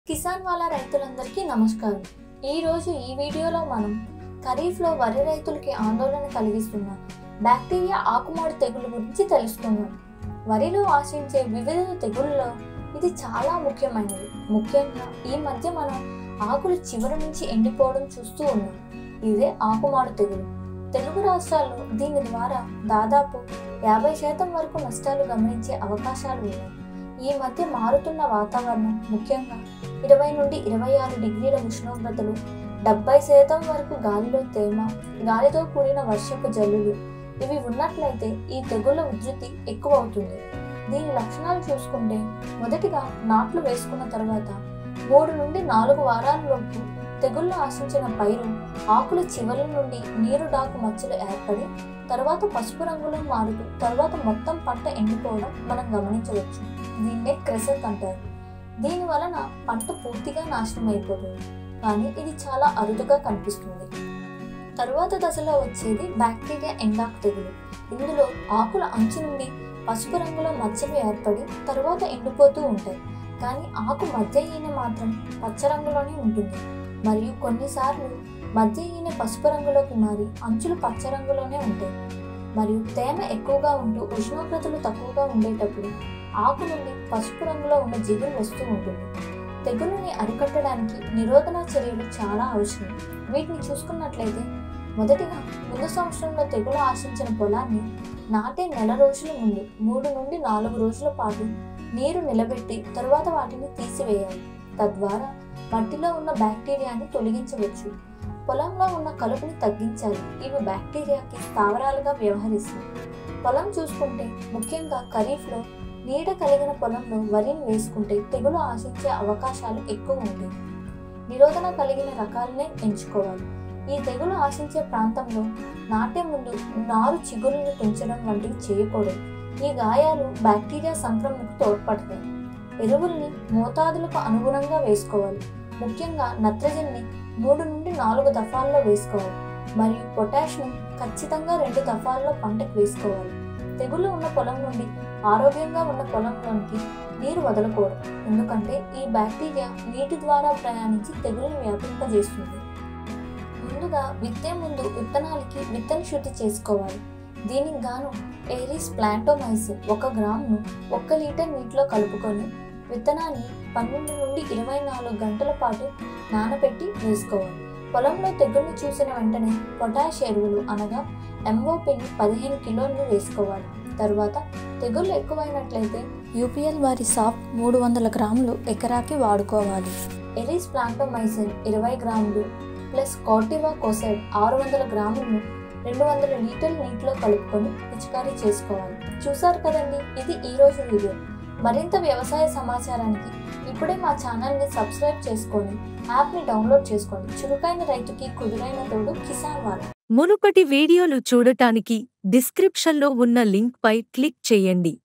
కిసాన్ వాళ్ళ రైతులందరికీ నమస్కారం ఈరోజు ఈ వీడియోలో మనం ఖరీఫ్లో వరి రైతులకి ఆందోళన కలిగిస్తున్న బ్యాక్టీరియా ఆకుమాడి తెగులు గురించి తెలుసుకుందాం వరిలో ఆశించే వివిధ తెగుళ్ళలో ఇది చాలా ముఖ్యమైనది ముఖ్యంగా ఈ మధ్య మనం ఆకులు చివరి నుంచి ఎండిపోవడం చూస్తూ ఉన్నాం ఇదే ఆకుమాడు తెగులు తెలుగు రాష్ట్రాల్లో దీని ద్వారా దాదాపు యాభై శాతం వరకు నష్టాలు గమనించే అవకాశాలు ఉన్నాయి ఈ మధ్య మారుతున్న వాతావరణం ముఖ్యంగా ఇరవై నుండి ఇరవై ఆరు డిగ్రీల ఉష్ణోగ్రతలు డెబ్బై శాతం వరకు గాలిలో తేమ గాలితో కూడిన వర్షపు జల్లులు ఇవి ఉన్నట్లయితే ఈ తెగుళ్ళ ఉధృతి ఎక్కువ అవుతుంది దీని లక్షణాలు చూసుకుంటే మొదటిగా నాట్లు వేసుకున్న తర్వాత మూడు నుండి నాలుగు వారాలలోపు తెగుళ్ళు ఆశించిన పైరు ఆకుల చివరి నుండి నీరు డాకు మచ్చలు ఏర్పడి తర్వాత పసుపు రంగులో మారుతూ తర్వాత మొత్తం పంట ఎండిపోవడం మనం గమనించవచ్చు దీన్నే క్రెసెక్ అంటారు దీని వలన పంట పూర్తిగా నాశనం అయిపోతుంది కానీ ఇది చాలా అరుదుగా కనిపిస్తుంది తరువాత దశలో వచ్చేది బ్యాక్టీరియా ఎండాక్ తెగులు ఇందులో ఆకుల అంచు నుండి పసుపు రంగులో మచ్చలు ఏర్పడి తరువాత ఎండిపోతూ ఉంటాయి కానీ ఆకు మధ్య ఈయన మాత్రం పచ్చ రంగులోనే ఉంటుంది మరియు కొన్నిసార్లు మధ్య ఈయన పసుపు రంగులోకి మారి అంచులు పచ్చ రంగులోనే ఉంటాయి మరియు తేమ ఎక్కువగా ఉంటూ ఉష్ణోగ్రతలు తక్కువగా ఉండేటప్పుడు ఆకు నుండి పసుపు రంగులో ఉన్న జిగురు వస్తూ ఉంటుంది తెగులుని అరికట్టడానికి నిరోధన చర్యలు చాలా అవసరం వీటిని చూసుకున్నట్లయితే మొదటిగా ముందు సంవత్సరంలో తెగులు ఆశించిన పొలాన్ని నాటే నెల రోజుల ముందు మూడు నుండి నాలుగు రోజుల పాటు నీరు నిలబెట్టి తరువాత వాటిని తీసివేయాలి తద్వారా మట్టిలో ఉన్న బ్యాక్టీరియాని తొలగించవచ్చు పొలంలో ఉన్న కలుపుని తగ్గించాలి ఇవి బ్యాక్టీరియాకి స్థావరాలుగా వ్యవహరిస్తాయి పొలం చూసుకుంటే ముఖ్యంగా ఖరీఫ్లో నీడ కలిగిన పొలంలో వరిని వేసుకుంటే తెగులు ఆశించే అవకాశాలు ఎక్కువ ఉంటాయి నిరోధన కలిగిన రకాలనే ఎంచుకోవాలి ఈ తెగులు ఆశించే ప్రాంతంలో నాటే ముందు నారు చిగురులను పెంచడం వంటివి చేయకూడదు ఈ గాయాలు బ్యాక్టీరియా సంక్రమణకు తోడ్పడతాయి ఎరువుల్ని మోతాదులకు అనుగుణంగా వేసుకోవాలి ముఖ్యంగా నత్రజనిని మూడు నుండి నాలుగు దఫాల్లో వేసుకోవాలి మరియు పొటాషియం ఖచ్చితంగా రెండు దఫాల్లో పంటకు వేసుకోవాలి తెగులు ఉన్న పొలం నుండి ఆరోగ్యంగా ఉన్న పొలంలోనికి నీరు వదలకూడదు ఎందుకంటే ఈ బ్యాక్టీరియా నీటి ద్వారా ప్రయాణించి తెగులను వ్యాపింపజేస్తుంది ముందుగా విత్తే ముందు విత్తనాలకి విత్తన శుద్ధి చేసుకోవాలి దీనికి గాను ఏరిస్ ప్లాంటోమైసిన్ ఒక గ్రామును ఒక్క లీటర్ నీటిలో కలుపుకొని విత్తనాన్ని పన్నెండు నుండి ఇరవై నాలుగు గంటల పాటు నానబెట్టి వేసుకోవాలి పొలంలో తెగుళ్లు చూసిన వెంటనే పొటాష్ ఎరువులు అనగా ఎంఓపిని పదిహేను కిలోలను వేసుకోవాలి తర్వాత తెగుళ్ళు ఎక్కువైనట్లయితే యూపీఎల్ వారి సాఫ్ మూడు వందల గ్రాములు ఎకరాకి వాడుకోవాలి ఎరిస్ ప్లాంటోమైసిన్ ఇరవై గ్రాములు ప్లస్ కోటివా కోసైడ్ ఆరు వందల గ్రాములను రెండు వందల లీటర్ల నీటిలో కలుపుకొని పిచికారీ చేసుకోవాలి చూసారు కదండి ఇది ఈ రోజు వీడియో మరింత వ్యవసాయ సమాచారానికి ఇప్పుడే మా ఛానల్ని సబ్స్క్రైబ్ చేసుకొని యాప్ని డౌన్లోడ్ చేసుకోండి చురుకైన రైతుకి కుదురైన తోడు కిసాన్ వాళ్ళ మునుపటి వీడియోలు చూడటానికి డిస్క్రిప్షన్లో ఉన్న లింక్పై క్లిక్ చేయండి